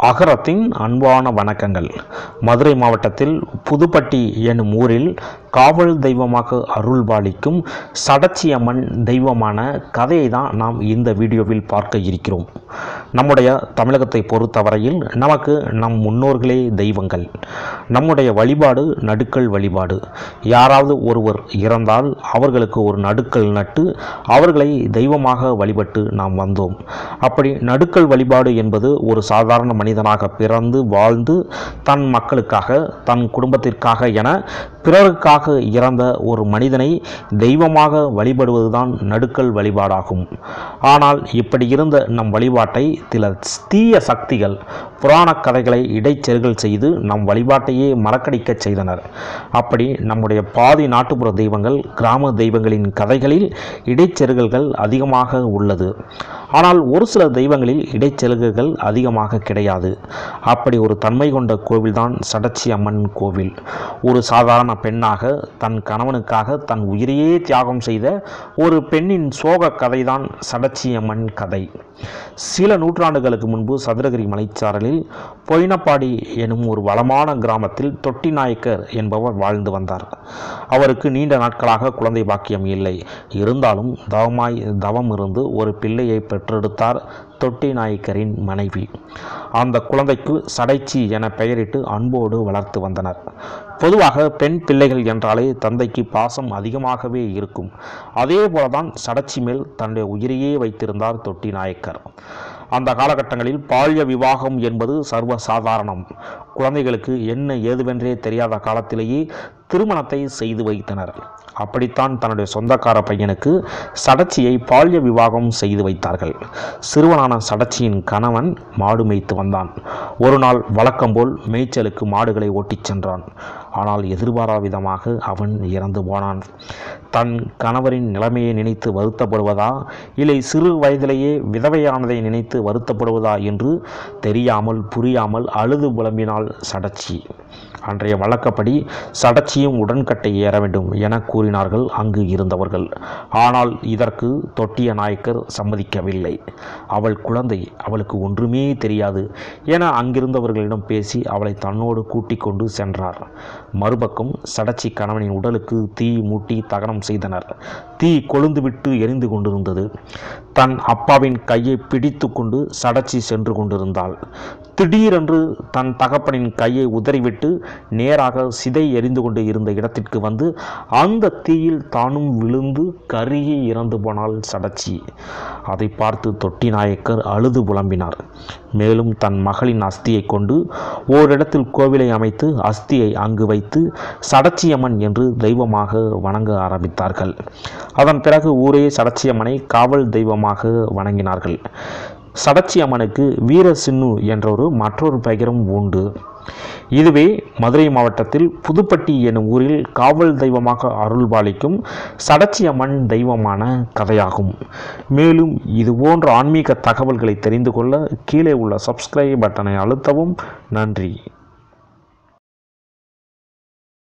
அகரத்தின் அன்பான வணக்கங்கள் மதுரை மாவட்டத்தில் புதுப்பட்டி எனும் ஊரில் காவல் தெய்வமாக அருள்பாலிக்கும் சடச்சியம்மன் தெய்வமான கதையை தான் நாம் இந்த வீடியோவில் பார்க்க இருக்கிறோம் நம்முடைய தமிழகத்தை பொறுத்தவரையில் நமக்கு நம் முன்னோர்களே தெய்வங்கள் நம்முடைய வழிபாடு நடுக்கல் வழிபாடு யாராவது ஒருவர் இறந்தால் அவர்களுக்கு ஒரு நடுக்கல் நட்டு அவர்களை தெய்வமாக வழிபட்டு நாம் வந்தோம் அப்படி நடுக்கல் வழிபாடு என்பது ஒரு சாதாரண மனிதனாக பிறந்து வாழ்ந்து தன் மக்களுக்காக தன் குடும்பத்திற்காக என பிறருக்காக இறந்த ஒரு மனிதனை தெய்வமாக வழிபடுவதுதான் நடுக்கல் வழிபாடாகும் ஆனால் இப்படி இருந்த நம் வழிபாட்டை சில தீய சக்திகள் புராணக் கதைகளை இடைச்செருகல் செய்து நம் வழிபாட்டையே மறக்கடிக்கச் செய்தனர் அப்படி நம்முடைய பாதி நாட்டுப்புற தெய்வங்கள் கிராம தெய்வங்களின் கதைகளில் இடைச்செருகல்கள் அதிகமாக உள்ளது ஆனால் ஒரு சில தெய்வங்களில் இடைச்செருகல்கள் அதிகமாக கிடையாது அப்படி ஒரு தன்மை கொண்ட கோவில்தான் சடச்சி அம்மன் கோவில் ஒரு சாதாரண பெண்ணாக தன் கணவனுக்காக தன் உயிரையே தியாகம் செய்த ஒரு பெண்ணின் சோக கதைதான் சடச்சி அம்மன் கதை சில நூற்றாண்டுகளுக்கு முன்பு சதுரகிரி மலைச்சாரலில் பொயினப்பாடி எனும் ஒரு வளமான கிராமத்தில் தொட்டி நாயக்கர் என்பவர் வாழ்ந்து வந்தார் அவருக்கு நீண்ட நாட்களாக குழந்தை பாக்கியம் இல்லை இருந்தாலும் தவமாய் தவம் இருந்து ஒரு பிள்ளையை பெற்றெடுத்தார் தொட்டி நாயக்கரின் மனைவி அந்த குழந்தைக்கு சடைச்சி என பெயரிட்டு அன்போடு வளர்த்து வந்தனர் பொதுவாக பெண் பிள்ளைகள் என்றாலே தந்தைக்கு பாசம் அதிகமாகவே இருக்கும் அதே போலதான் சடச்சி மேல் தன்னுடைய உயிரையே வைத்திருந்தார் தொட்டி நாயக்கர் அந்த காலகட்டங்களில் பால்ய விவாகம் என்பது சர்வ சாதாரணம் குழந்தைகளுக்கு என்ன ஏதுவென்றே தெரியாத காலத்திலேயே திருமணத்தை செய்து வைத்தனர் அப்படித்தான் தன்னுடைய சொந்தக்கார பையனுக்கு சடச்சியை பால்ய விவாகம் செய்து வைத்தார்கள் சிறுவனான சடச்சியின் கணவன் மாடு மேய்த்து வந்தான் ஒரு நாள் வழக்கம்போல் மேய்ச்சலுக்கு மாடுகளை ஓட்டிச் சென்றான் ஆனால் எதிர்பாரா விதமாக அவன் இறந்து போனான் தன் கணவரின் நிலைமையை நினைத்து வருத்தப்படுவதா இல்லை சிறு வயதிலேயே விதவையானதை நினைத்து வருத்தப்படுவதா என்று தெரியாமல் புரியாமல் அழுது புலம்பினாள் சடச்சி அன்றைய வழக்கப்படி சடச்சியும் உடன்கட்டை ஏற வேண்டும் என கூறினார்கள் அங்கு இருந்தவர்கள் ஆனால் இதற்கு தொட்டிய நாயக்கர் சம்மதிக்கவில்லை அவள் குழந்தை அவளுக்கு ஒன்றுமே தெரியாது என அங்கிருந்தவர்களிடம் பேசி அவளை தன்னோடு கூட்டிக் கொண்டு சென்றார் மறுபக்கம் சடச்சி கணவனின் உடலுக்கு தீ மூட்டி தகனம் செய்தனர் தீ கொழுந்துவிட்டு எரிந்து கொண்டிருந்தது தன் அப்பாவின் கையை பிடித்து கொண்டு சடச்சி சென்று கொண்டிருந்தாள் திடீரென்று தன் தகப்பனின் கையை உதறிவிட்டு நேராக சிதை எரிந்து கொண்டு இருந்த இடத்திற்கு வந்து அந்த தீயில் தானும் விழுந்து கருகி இறந்து போனாள் சடச்சி அதை பார்த்து தொட்டி நாயக்கர் அழுது புலம்பினார் மேலும் தன் மகளின் அஸ்தியை கொண்டு ஓரிடத்தில் கோவிலை அமைத்து அஸ்தியை அங்கு வைத்து சடச்சியம்மன் என்று தெய்வமாக வணங்க ஆரம்பித்தார்கள் அதன் பிறகு ஊரே சடச்சியம்மனை காவல் தெய்வமாக வணங்கினார்கள் சடச்சி அம்மனுக்கு வீரசின்னு என்றொரு மற்றொரு பெயரும் உண்டு இதுவே மதுரை மாவட்டத்தில் புதுப்பட்டி எனும் ஊரில் காவல் தெய்வமாக அருள்பாலிக்கும் சடச்சி அம்மன் தெய்வமான கதையாகும் மேலும் இது போன்ற ஆன்மீக தகவல்களை தெரிந்து கொள்ள கீழே உள்ள சப்ஸ்கிரைப் பட்டனை அழுத்தவும் நன்றி